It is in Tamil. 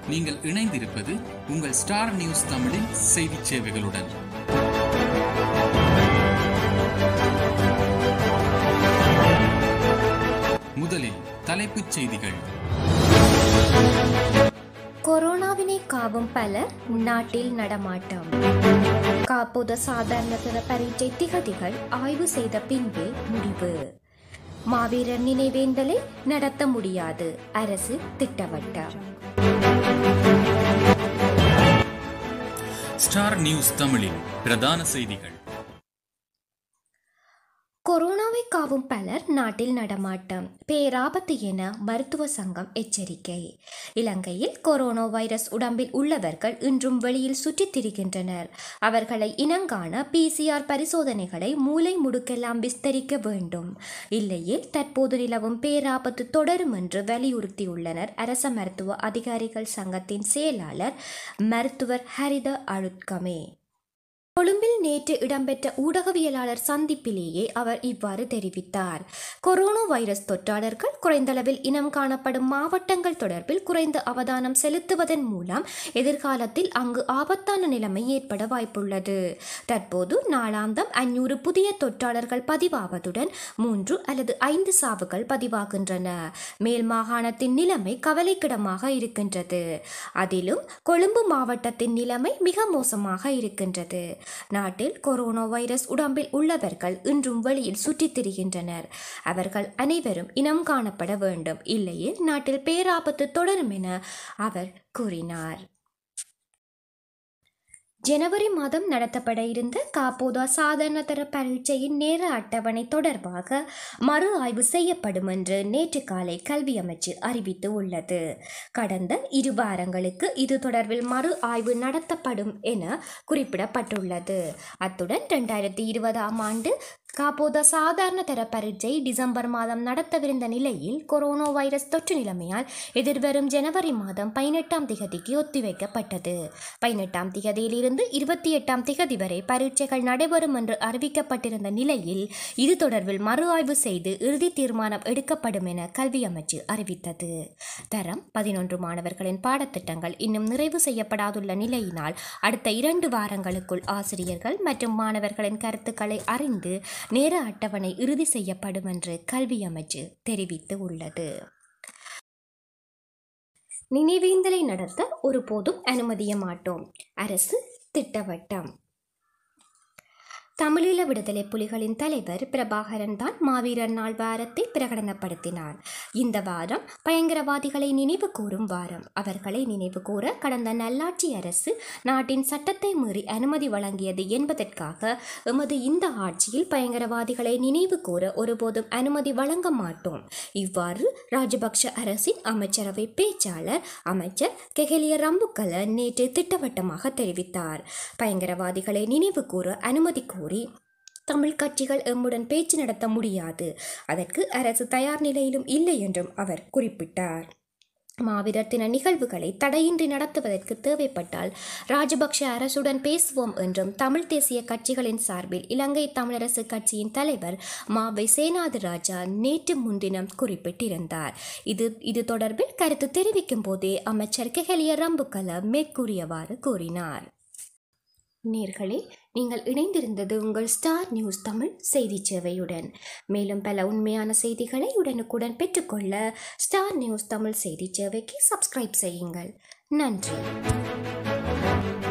நீங்கள் இணைந்திருப்பது உங்கள் ஸ்டார் நியூஸ் தமிழின் செய்திச் சேவைகளுடன் முதலில் தலைப்புச் செய்திகள் கொரோனாவினை காவும் பலர் நாட்டில் நடமாட்டம் காப்போத சாதாரணதர பரீட்சை திகதிகள் ஆய்வு செய்த பின்பே முடிவு மாவீரர் நினைவேந்தலை நடத்த முடியாது அரசு திட்டவட்டம் ஸ்டார் நியூஸ் தமிழின் பிரதான செய்திகள் கொரோனாவை காவும் பலர் நாட்டில் நடமாட்டம் பேராபத்து என மருத்துவ சங்கம் எச்சரிக்கை இலங்கையில் கொரோனா வைரஸ் உடம்பில் உள்ளவர்கள் இன்றும் வெளியில் சுற்றித் திரிகின்றனர் அவர்களை இனங்காண பிசிஆர் பரிசோதனைகளை மூளை முடுக்கெல்லாம் விஸ்தரிக்க வேண்டும் இல்லையில் தற்போது நிலவும் பேராபத்து தொடரும் என்று வலியுறுத்தியுள்ளனர் அரச மருத்துவ அதிகாரிகள் சங்கத்தின் செயலாளர் மருத்துவர் ஹரித அழுத்கமே கொழும்பில் நேற்று இடம்பெற்ற ஊடகவியலாளர் சந்திப்பிலேயே அவர் இவ்வாறு தெரிவித்தார் கொரோனா வைரஸ் தொற்றாளர்கள் குறைந்தளவில் இனம் காணப்படும் மாவட்டங்கள் தொடர்பில் குறைந்த அவதானம் செலுத்துவதன் மூலம் எதிர்காலத்தில் அங்கு ஆபத்தான நிலைமை ஏற்பட வாய்ப்புள்ளது தற்போது நாளாந்தம் அஞ்சூறு புதிய தொற்றாளர்கள் பதிவாவதுடன் மூன்று அல்லது ஐந்து சாவுகள் பதிவாகின்றன மேல் மாகாணத்தின் நிலைமை கவலைக்கிடமாக இருக்கின்றது அதிலும் கொழும்பு மாவட்டத்தின் நிலைமை மிக மோசமாக இருக்கின்றது நாட்டில் கொரோனா வைரஸ் உடம்பில் உள்ளவர்கள் இன்றும் வெளியில் சுற்றித் திரிகின்றனர் அவர்கள் அனைவரும் இனம் காணப்பட வேண்டும் இல்லையில் நாட்டில் பேராபத்து தொடரும் என அவர் கூறினார் ஜனவரி மாதம் நடத்தப்பட இருந்த காப்போதா சாதாரணதர பரீட்சையின் நேர அட்டவணை தொடர்பாக மறு ஆய்வு செய்யப்படும் என்று நேற்று காலை கல்வி அமைச்சு அறிவித்து உள்ளது கடந்த இரு வாரங்களுக்கு இது தொடர்பில் மறு ஆய்வு நடத்தப்படும் என குறிப்பிடப்பட்டுள்ளது அத்துடன் ரெண்டாயிரத்தி இருபதாம் ஆண்டு காப்போதா சாதாரண தர பரீட்சை டிசம்பர் மாதம் நடத்தவிருந்த நிலையில் கொரோனா வைரஸ் தொற்று நிலைமையால் எதிர்வரும் ஜனவரி மாதம் பதினெட்டாம் திகதிக்கு ஒத்திவைக்கப்பட்டது பதினெட்டாம் திகதியிலிருந்து இருபத்தி எட்டாம் திகதி வரை பரீட்சைகள் நடைபெறும் என்று அறிவிக்கப்பட்டிருந்த நிலையில் இது தொடர்பில் மறு ஆய்வு செய்து இறுதி தீர்மானம் எடுக்கப்படும் என கல்வி அமைச்சு அறிவித்தது தரம் பதினொன்று மாணவர்களின் பாடத்திட்டங்கள் இன்னும் நிறைவு செய்யப்படாதுள்ள நிலையினால் அடுத்த இரண்டு வாரங்களுக்குள் ஆசிரியர்கள் மற்றும் மாணவர்களின் கருத்துக்களை அறிந்து நேர அட்டவணை இறுதி செய்யப்படும் என்று கல்வி அமைச்சு தெரிவித்து உள்ளது நினைவேந்தலை நடத்த ஒருபோதும் அனுமதிய மாட்டோம் அரசு திட்டவட்டம் தமிழீழ விடுதலை புலிகளின் தலைவர் பிரபாகரன் தான் மாவீரர் நாள் வாரத்தை பிரகடனப்படுத்தினார் இந்த வாரம் பயங்கரவாதிகளை நினைவு கூறும் வாரம் அவர்களை நினைவு கூற கடந்த நல்லாட்சி அரசு நாட்டின் சட்டத்தை மீறி அனுமதி வழங்கியது என்பதற்காக எமது இந்த ஆட்சியில் பயங்கரவாதிகளை நினைவு கூற ஒருபோதும் அனுமதி வழங்க மாட்டோம் இவ்வாறு ராஜபக்ஷ அரசின் அமைச்சரவை பேச்சாளர் அமைச்சர் கெகலிய ரம்புக்கல நேற்று திட்டவட்டமாக தெரிவித்தார் பயங்கரவாதிகளை நினைவு கூற அனுமதி கோரி தமிழ் கட்சிகள் எம்முடன் பேச்சு நடத்த முடியாது அதற்கு அரசு தயார் நிலையிலும் இல்லை என்றும் அவர் குறிப்பிட்டார் மாவீரர் தின நிகழ்வுகளை தடையின்றி நடத்துவதற்கு தேவைப்பட்டால் ராஜபக்ஷ அரசுடன் பேசுவோம் என்றும் தமிழ் தேசிய கட்சிகளின் சார்பில் இலங்கை தமிழரசு கட்சியின் தலைவர் மாவை சேனாதி ராஜா நேற்று முன்தினம் குறிப்பிட்டிருந்தார் இது இது தொடர்பில் கருத்து தெரிவிக்கும் போதே அமைச்சர் கெஹலிய ரம்புக்கல மேற்கூறியவாறு கூறினார் நேர்களே நீங்கள் இணைந்திருந்தது உங்கள் ஸ்டார் நியூஸ் தமிழ் செய்தி சேவையுடன் மேலும் பல உண்மையான செய்திகளை உடனுக்குடன் பெற்றுக்கொள்ள ஸ்டார் நியூஸ் தமிழ் செய்தி சேவைக்கு சப்ஸ்கிரைப் செய்யுங்கள் நன்றி